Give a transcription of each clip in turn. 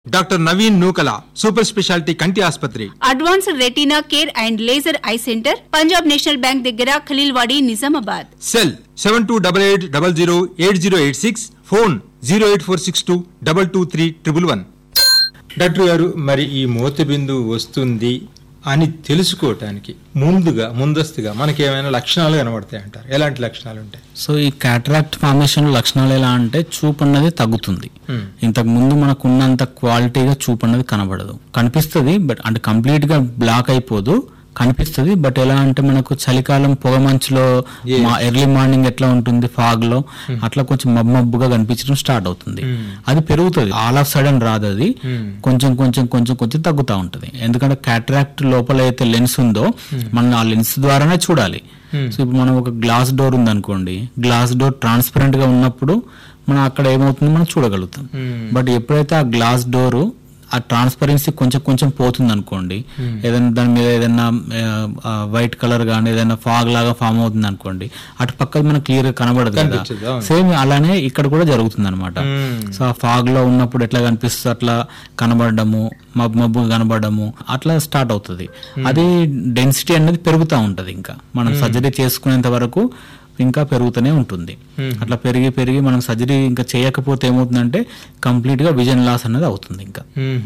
Doctor Naveen Nukala super speciality కంటి ఆసుపత్రి advanced retina care and laser eye centre Punjab national bank దగ్గర Khaleelwadi Nizamabad cell seven two double eight double zero eight zero eight six phone zero eight four six two double two three triple one doctor గారు మరి ఈ మోతబిందు వస్తుంది అని తెలుసుకోవటానికి ముందుగా ముందస్తుగా మనకి ఏమైనా లక్షణాలు కనబడతాయి అంటారు ఎలాంటి లక్షణాలు ఉంటాయి సో ఈ క్యాటరాక్ట్ ఫార్మేషన్ లక్షణాలు ఎలా అంటే చూపు అన్నది తగ్గుతుంది Hmm. ఇంతకు ముందు మనకు ఉన్నంత క్వాలిటీగా చూపు అన్నది కనబడదు కనిపిస్తుంది బట్ అంటే కంప్లీట్ గా బ్లాక్ అయిపోదు కనిపిస్తుంది బట్ ఎలా అంటే మనకు చలికాలం పొగ మంచులో Yes. మా ఎర్లీ మార్నింగ్ ఎట్లా ఉంటుంది ఫాగ్ లో అట్లా కొంచెం మబ్బు మబ్బుగా కనిపించడం స్టార్ట్ అవుతుంది Hmm. అది పెరుగుతుంది ఆల్ ఆఫ్ సడన్ రాదు అది Hmm. కొంచెం కొంచెం కొంచెం కొంచెం తగ్గుతూ ఉంటుంది ఎందుకంటే క్యాటరాక్ట్ లోపల అయితే లెన్స్ ఉందో మనం ఆ లెన్స్ ద్వారానే చూడాలి Hmm. సో ఇప్పుడు మనం ఒక గ్లాస్ డోర్ ఉందనుకోండి గ్లాస్ డోర్ ట్రాన్స్పరెంట్ గా ఉన్నప్పుడు మనం అక్కడ ఏమవుతుందో మనం చూడగలుగుతాం Hmm. బట్ ఎప్పుడైతే ఆ గ్లాస్ డోరు ఆ ట్రాన్స్పరెన్సీ కొంచెం కొంచెం పోతుంది అనుకోండి ఏదైనా దాని మీద ఏదైనా వైట్ కలర్ కానీ ఏదైనా ఫాగ్ లాగా ఫామ్ అవుతుంది అనుకోండి అటు పక్కన మనకు క్లియర్ గా కనబడదు కదా కనిపించదు, అవును. సేమ్ అలానే ఇక్కడ కూడా జరుగుతుంది అనమాట Hmm. సో ఆ ఫాగ్ లో ఉన్నప్పుడు ఎట్లా కనిపిస్తుంది అట్లా కనబడము మబ్బు మబ్బు కనబడము అట్లా స్టార్ట్ అవుతుంది అది డెన్సిటీ అనేది పెరుగుతూ ఉంటది ఇంకా మనం సర్జరీ చేసుకునేంత వరకు ఇంకా పెరుగుతూనే ఉంటుంది అట్లా పెరిగి పెరిగి మనం సర్జరీ ఇంకా చేయకపోతే ఏమవుతుందంటే కంప్లీట్ గా విజన్ లాస్ అనేది అవుతుంది ఇంకా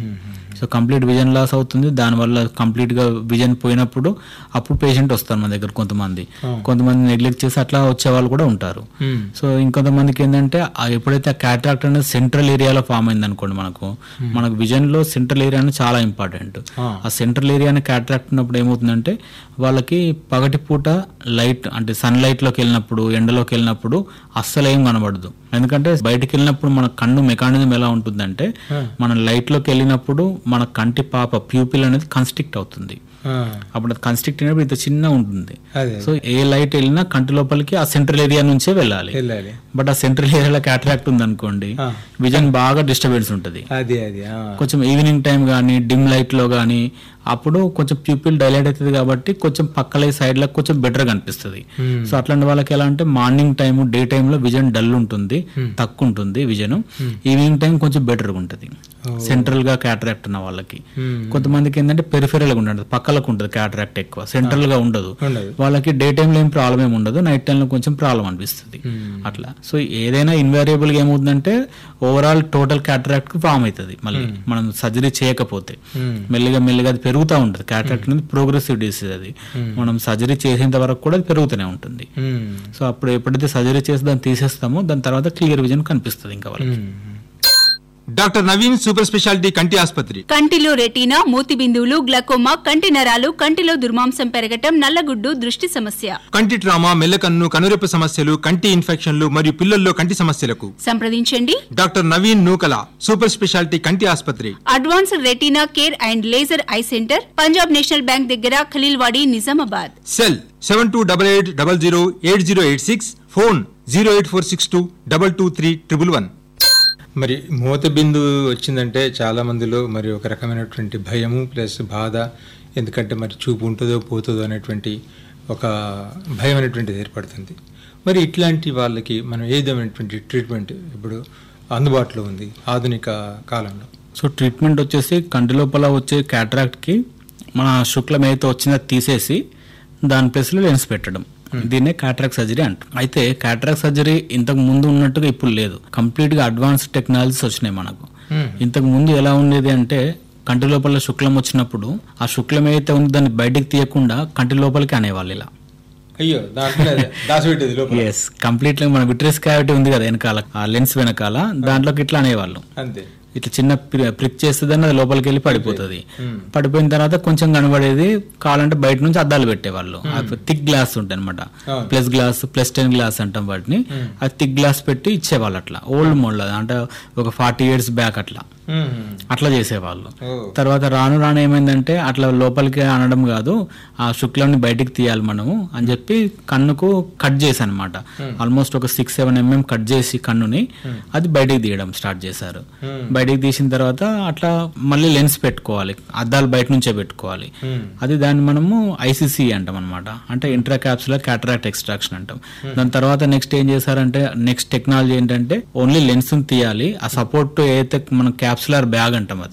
సో కంప్లీట్ విజన్ లాస్ అవుతుంది దానివల్ల కంప్లీట్ గా విజన్ పోయినప్పుడు అప్పుడు పేషెంట్ వస్తారు మన దగ్గర కొంతమంది కొంతమంది నెగ్లెక్ట్ చేసి అట్లా వచ్చే వాళ్ళు కూడా ఉంటారు సో ఇంకొంతమందికి ఏంటంటే ఆ ఎప్పుడైతే ఆ క్యాటరాక్ట్ అనేది సెంట్రల్ ఏరియాలో ఫామ్ అయింది అనుకోండి మనకు మనకు విజన్ లో సెంట్రల్ ఏరియా అనేది చాలా ఇంపార్టెంట్ Ah. ఆ సెంట్రల్ ఏరియాని క్యాటరాక్ట్ ఉన్నప్పుడు ఏమవుతుందంటే వాళ్ళకి పగటిపూట లైట్ అంటే సన్ లైట్ లోకి వెళ్ళినప్పుడు ఎండలోకి వెళ్ళినప్పుడు అస్సలు ఏం కనబడదు ఎందుకంటే బయటికి వెళ్ళినప్పుడు మన కన్ను మెకానిజం ఎలా ఉంటుందంటే మనం లైట్ లోకి వెళ్ళినప్పుడు మన కంటి పాప ప్యూపిల్ అనేది కన్స్ట్రిక్ట్ అవుతుంది అప్పుడు అది కన్స్ట్రిక్ట్ అయినప్పుడు ఇంత చిన్న ఉంటుంది అదే సో ఏ లైట్ వెళ్ళినా కంటి లోపలికి ఆ సెంట్రల్ ఏరియా నుంచే వెళ్ళాలి వెళ్ళాలి బట్ ఆ సెంట్రల్ ఏరియాలో క్యాటరాక్ట్ ఉంది అనుకోండి ఆ. విజన్ బాగా డిస్టర్బెన్స్ ఉంటుంది అది అది ఆ. కొంచెం ఈవినింగ్ టైం కానీ డిమ్ లైట్ లో కానీ అప్పుడు కొంచెం ప్యూపిల్ డైలైట్ అవుతుంది కాబట్టి కొంచెం పక్కల సైడ్ లో కొంచెం బెటర్ కనిపిస్తుంది Hmm. సో అట్లాంటి వాళ్ళకి ఎలా అంటే మార్నింగ్ టైం డే టైంలో విజన్ డల్ ఉంటుంది తక్కువ ఉంటుంది విజన్ ఈవినింగ్ టైం కొంచెం బెటర్ ఉంటుంది సెంట్రల్ గా క్యాటరాక్ట్ ఉన్న వాళ్ళకి Hmm. కొంతమందికి ఏంటంటే పెరిఫెరల్ గా ఉంటుంది పక్కలకు ఉంటుంది క్యాటరాక్ట్ ఎక్కువ సెంట్రల్ గా ఉండదు ఉండదు వాళ్ళకి డే టైంలో ఏం ప్రాబ్లం ఏమి ఉండదు నైట్ టైంలో కొంచెం ప్రాబ్లం అనిపిస్తుంది అట్లా సో ఏదైనా ఇన్వేరియబుల్ గా ఏమవుతుందంటే ఓవరాల్ టోటల్ క్యాటరాక్ట్ కి ఫామ్ అవుతుంది మళ్ళీ మనం సర్జరీ చేయకపోతే Hmm. మెల్లిగా మెల్లిగా అది పెరుగుతూ ఉంటుంది క్యాటరాక్ట్ అనేది ప్రోగ్రెసివ్ డిసీజ్ అది మనం సర్జరీ చేసేంత వరకు కూడా అది పెరుగుతూనే ఉంటుంది Hmm. సో అప్పుడు ఎప్పుడైతే సర్జరీ చేసి దాన్ని తీసేస్తామో దాని తర్వాత క్లియర్ విజన్ కనిపిస్తుంది ఇంకా వాళ్ళకి డాక్టర్ నవీన్ సూపర్ స్పెషాలిటీ కంటి ఆసుపత్రి కంటిలో రెటీనా మూతి బిందువులు గ్లకోమా కంటి నరాలు కంటిలో దుర్మాంసం పెరగటం నల్లగుడ్డు దృష్టి సమస్య కంటి ట్రామా మెల్లకన్ను కనురెప్ప సమస్యలు కంటి ఇన్ఫెక్షన్లు మరియు పిల్లల్లో కంటి సమస్యలకు సంప్రదించండి doctor Naveen Nukala super speciality కంటి ఆసుపత్రి advanced retina care and laser eye centre Punjab national bank దగ్గర Khaleelwadi Nizamabad cell seven two double eight double zero eight zero eight six phone zero eight four six two double two three triple one మరి మూత బిందు వచ్చిందంటే చాలా మందిలో మరి ఒక రకమైనటువంటి భయము ప్లస్ బాధ ఎందుకంటే మరి చూపు ఉంటుందో పోతుందో అనేటువంటి ఒక భయం అనేటువంటిది ఏర్పడుతుంది మరి ఇట్లాంటి వాళ్ళకి మనం ఏ విధమైనటువంటి ట్రీట్మెంట్ ఇప్పుడు అందుబాటులో ఉంది ఆధునిక కాలంలో సో ట్రీట్మెంట్ వచ్చేసి కంటి లోపల వచ్చే cataract కి మన శుక్లం ఏదైతే వచ్చిందో అది తీసేసి దాని ప్లేస్లో లెన్స్ పెట్టడం దీన్నే క్యాటరాక్ట్ సర్జరీ అంటాం అయితే క్యాటరాక్ట్ సర్జరీ ఇంతకు ముందు ఉన్నట్టుగా ఇప్పుడు లేదు కంప్లీట్ గా అడ్వాన్స్ టెక్నాలజీస్ వచ్చినాయి మనకు ఇంతకు ముందు ఎలా ఉండేది అంటే కంటి లోపల శుక్లం వచ్చినప్పుడు ఆ శుక్లం ఏదైతే ఉందో దాన్ని బయటికి తీయకుండా కంటి లోపలికి అనేవాళ్ళు ఇలా అయ్యో దాంట్లో దాచిపెట్టేది లోపల ఎస్ కంప్లీట్ మన విట్రెస్ క్యావిటీ ఉంది కదా వెనకాల ఆ లెన్స్ వెనకాల దాంట్లోకి ఇట్లా అనేవాళ్ళు అంతే ఇట్లా చిన్న ప్రి- ప్రిక్ చేస్తుందని అది లోపలికి వెళ్ళి పడిపోతుంది పడిపోయిన తర్వాత కొంచెం కనబడేది కావాలంటే బయట నుంచి అద్దాలు పెట్టేవాళ్ళు థిక్ గ్లాస్ ఉంటాయి అనమాట అవును. Plus glass plus ten glass అంటాం వాటిని అది థిక్ గ్లాస్ పెట్టి ఇచ్చేవాళ్ళు అట్లా ఓల్డ్ మోడల్ అది అంటే ఒక ఫార్టీ ఇయర్స్ బ్యాక్ అట్లా అట్లా చేసేవాళ్ళు ఓ. తర్వాత రాను రాను ఏమైందంటే అట్లా లోపలికి అనడం కాదు ఆ శుక్లాన్ని బయటికి తీయాలి మనము అని చెప్పి కన్నుకు కట్ చేసి అనమాట ఆల్మోస్ట్ ఒక సిక్స్ సెవెన్ ఎంఎం కట్ చేసి కన్నుని అది బయటికి తీయడం స్టార్ట్ చేశారు బయటికి తీసిన తర్వాత అట్లా మళ్ళీ లెన్స్ పెట్టుకోవాలి అద్దాలు బయట నుంచే పెట్టుకోవాలి అది దాన్ని మనము ఐసీసీ అంటాం అనమాట అంటే ఇంట్రా క్యాప్సులర్ క్యాటరాక్ట్ ఎక్స్ట్రాక్షన్ అంటాం దాని తర్వాత నెక్స్ట్ ఏం చేశారంటే నెక్స్ట్ టెక్నాలజీ ఏంటంటే ఓన్లీ లెన్స్ తీయాలి ఆ సపోర్ట్ ఏదైతే మనం క్యాప్సులర్ బ్యాగ్ అంటాం అది